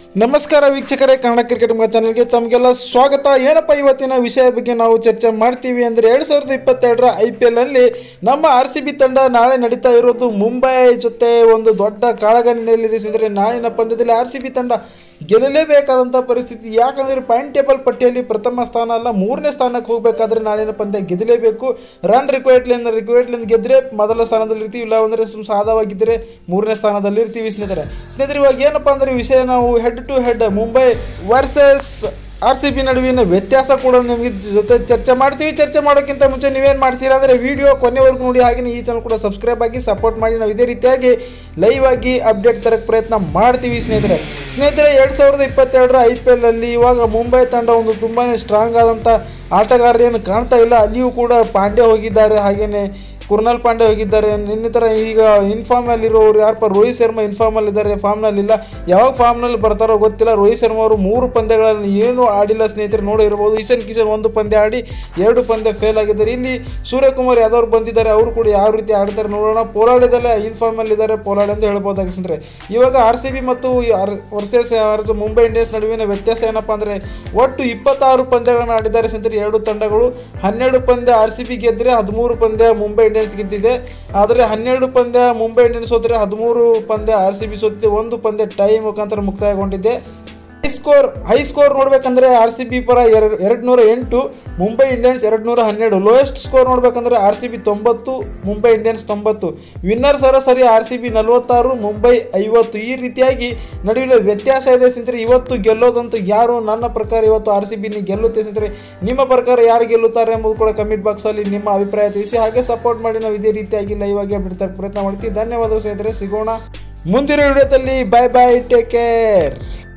ನಮಸ್ಕಾರ ವೀಕ್ಷಕರೇ ಕನ್ನಡ ಕ್ರಿಕೆಟ್ ಮಗ ಚಾನಲ್ಗೆ ತಮಗೆಲ್ಲ ಸ್ವಾಗತ ಏನಪ್ಪ ಇವತ್ತಿನ ವಿಷಯದ ಬಗ್ಗೆ ನಾವು ಚರ್ಚೆ ಮಾಡ್ತೀವಿ ಅಂದರೆ ಎರಡು ಸಾವಿರದ ಇಪ್ಪತ್ತೆರಡರ ಐ ಪಿ ಎಲ್ನಲ್ಲಿ ನಮ್ಮ ಆರ್ ಸಿ ಬಿ ತಂಡ ನಾಳೆ ನಡೀತಾ ಇರೋದು ಮುಂಬೈ ಜೊತೆ ಒಂದು ದೊಡ್ಡ ಕಾಳಗನಿನಲ್ಲಿದೆ ಅಂದರೆ ನಾಳಿನ ಪಂದ್ಯದಲ್ಲಿ ಆರ್ ಸಿ ಬಿ ತಂಡ ಗೆಲ್ಲಲೇಬೇಕಾದಂಥ ಪರಿಸ್ಥಿತಿ ಯಾಕಂದರೆ ಪಾಯಿಂಟ್ ಟೇಬಲ್ ಪಟ್ಟಿಯಲ್ಲಿ ಪ್ರಥಮ ಸ್ಥಾನ ಅಲ್ಲ ಮೂರನೇ ಸ್ಥಾನಕ್ಕೆ ಹೋಗಬೇಕಾದ್ರೆ ನಾಳಿನ ಪಂದ್ಯ ಗೆದ್ದಲೇಬೇಕು ರನ್ ರಿಕ್ವೈರ್ಡ್ಲಿಂದ ರಿಕ್ವೈರ್ಡ್ಲಿಂದ ಗೆದ್ದರೆ ಮೊದಲ ಸ್ಥಾನದಲ್ಲಿ ಇರ್ತೀವಿ ಇಲ್ಲ ಅಂದರೆ ಸುಮ್ ಸಾಧಾವಾಗಿದ್ದರೆ ಮೂರನೇ ಸ್ಥಾನದಲ್ಲಿ ಇರ್ತೀವಿ ಸ್ನೇಹಿತರೆ ಸ್ನೇಹಿತರೆ ಇವಾಗ ಏನಪ್ಪ ಅಂದರೆ ವಿಷಯ ನಾವು head to head Mumbai versus R C B ನಡುವಿನ ವ್ಯತ್ಯಾಸ ಕೂಡ ನಿಮಗೆ ಜೊತೆ ಚರ್ಚೆ ಮಾಡ್ತೀವಿ ಚರ್ಚೆ ಮಾಡೋಕ್ಕಿಂತ ಮುಂಚೆ ನೀವೇನು ಮಾಡ್ತೀರಾ ಅಂದರೆ ವಿಡಿಯೋ ಕೊನೆವರೆಗೂ ನೋಡಿ ಹಾಗೆ ಈ ಚಾನಲ್ ಕೂಡ ಸಬ್ಸ್ಕ್ರೈಬ್ ಆಗಿ ಸಪೋರ್ಟ್ ಮಾಡಿ ನಾವು ಇದೇ ರೀತಿಯಾಗಿ ಲೈವ್ ಆಗಿ ಅಪ್ಡೇಟ್ ತರಕ್ಕೆ ಪ್ರಯತ್ನ ಮಾಡ್ತೀವಿ ಸ್ನೇಹಿತರೆ ಸ್ನೇಹಿತರೆ ಎರಡು ಸಾವಿರದ ಇಪ್ಪತ್ತೆರಡರ ಐ ಪಿ ಎಲ್ನಲ್ಲಿ ಇವಾಗ ಮುಂಬೈ ತಂಡ ಒಂದು ತುಂಬಾ ಸ್ಟ್ರಾಂಗ್ ಆದಂಥ ಆಟಗಾರರೇನು ಕಾಣ್ತಾ ಇಲ್ಲ ಅಲ್ಲಿಯೂ ಕೂಡ ಪಾಂಡ್ಯ ಹೋಗಿದ್ದಾರೆ ಹಾಗೆಯೇ ಕುರ್ನಾಲ್ ಪಾಂಡೆ ಹೋಗಿದ್ದಾರೆ ಇನ್ನಿತರ ಈಗ ಇನ್ಫಾರ್ಮಲ್ಲಿರೋರು ಯಾರಪ್ಪ ರೋಹಿತ್ ಶರ್ಮಾ ಇನ್ಫಾರ್ಮಲ್ಲಿದ್ದಾರೆ ಫಾರ್ಮ್ನಲ್ಲಿಲ್ಲ ಯಾವಾಗ ಫಾರ್ಮ್ನಲ್ಲಿ ಬರ್ತಾರೋ ಗೊತ್ತಿಲ್ಲ ರೋಹಿತ್ ಶರ್ಮಾ ಅವರು ಮೂರು ಪಂದ್ಯಗಳಲ್ಲಿ ಏನೂ ಆಡಿಲ್ಲ ಸ್ನೇಹಿತರೆ ನೋಡಿ ಇರ್ಬೋದು ಈಶನ್ ಕಿಶನ್ ಒಂದು ಪಂದ್ಯ ಆಡಿ ಎರಡು ಪಂದ್ಯ ಫೇಲ್ ಆಗಿದ್ದಾರೆ ಇಲ್ಲಿ ಸೂರ್ಯಕುಮಾರ್ ಯಾದವ್ ಬಂದಿದ್ದಾರೆ ಅವರು ಕೂಡ ಯಾವ ರೀತಿ ಆಡ್ತಾರೆ ನೋಡೋಣ ಪೋಲಾಡಿದಲ್ಲೇ ಇನ್ಫಾರ್ಮಲ್ಲಿದ್ದಾರೆ ಪೋಲಾಡ್ ಎಂದು ಹೇಳ್ಬೋದಾಗಿ ಸ್ನೇಹಿತರೆ ಇವಾಗ ಆರ್ ಸಿ ಬಿ ಮತ್ತು ವರ್ಸಸ್ ಮುಂಬೈ ಇಂಡಿಯನ್ಸ್ ನಡುವಿನ ವ್ಯತ್ಯಾಸ ಏನಪ್ಪ ಅಂದರೆ ಒಟ್ಟು ಇಪ್ಪತ್ತಾರು ಪಂದ್ಯಗಳನ್ನು ಆಡಿದ್ದಾರೆ ಸ್ನೇಹಿತರೆ ಎರಡು ತಂಡಗಳು ಹನ್ನೆರಡು ಪಂದ್ಯ ಆರ್ ಸಿ ಬಿ ಗೆದ್ದರೆ ಹದಿಮೂರು ಪಂದ್ಯ ಮುಂಬೈ ಇಂಡಿಯನ್ಸ್ ಗೆದ್ದಿದೆ ಆದರೆ ಹನ್ನೆರಡು ಪಂದ್ಯ ಮುಂಬೈ ಇಂಡಿಯನ್ಸ್ ಸೋತರೆ ಹದಿಮೂರು ಪಂದ್ಯ ಆರ್ ಸಿ ಬಿ ಸೋತಿದೆ ಒಂದು ಪಂದ್ಯ ಟೈ ಮುಖಾಂತರ ಮುಕ್ತಾಯಗೊಂಡಿದೆ ಹೈ ಸ್ಕೋರ್ ಹೈ ಸ್ಕೋರ್ ನೋಡ್ಬೇಕಂದ್ರೆ ಆರ್ ಸಿ ಬಿ ಪರ ಎರಡು ಎರಡು ನೂರ ಎಂಟು ಮುಂಬೈ ಇಂಡಿಯನ್ಸ್ ಎರಡು ನೂರ ಹನ್ನೆರಡು ಲೋಯೆಸ್ಟ್ ಸ್ಕೋರ್ ನೋಡ್ಬೇಕಂದ್ರೆ ಆರ್ ಸಿ ಬಿ ತೊಂಬತ್ತು ಮುಂಬೈ ಇಂಡಿಯನ್ಸ್ ತೊಂಬತ್ತು ವಿನ್ನರ್ ಸರಾಸರಿ ಆರ್ ಸಿ ಬಿ ನಲವತ್ತಾರು ಮುಂಬೈ ಐವತ್ತು ಈ ರೀತಿಯಾಗಿ ನಡುವಿನ ವ್ಯತ್ಯಾಸ ಇದೆ ಸ್ನೇಹಿತರೆ ಇವತ್ತು ಗೆಲ್ಲೋದಂತೂ ಯಾರು ನನ್ನ ಪ್ರಕಾರ ಇವತ್ತು ಆರ್ ಸಿ ಬಿ ಗೆಲ್ಲುತ್ತೆ ಸ್ನೇಹಿತರೆ ನಿಮ್ಮ ಪ್ರಕಾರ ಯಾರು ಗೆಲ್ಲುತ್ತಾರೆ ಎಂಬುದು ಕೂಡ ಕಮೆಂಟ್ ಬಾಕ್ಸಲ್ಲಿ ನಿಮ್ಮ ಅಭಿಪ್ರಾಯ ತಿಳಿಸಿ ಹಾಗೆ ಸಪೋರ್ಟ್ ಮಾಡಿ ನಾವು ಇದೇ ರೀತಿಯಾಗಿ ಲೈವ್ ಆಗಿ ಬಿಡ್ತಾರೆ ಪ್ರಯತ್ನ ಮಾಡ್ತೀವಿ ಧನ್ಯವಾದಗಳು ಸ್ನೇಹಿತರೆ ಸಿಗೋಣ ಮುಂದಿನ ವಿಡಿಯೋದಲ್ಲಿ ಬಾಯ್ ಬಾಯ್ ಟೇಕ್ ಕೇರ್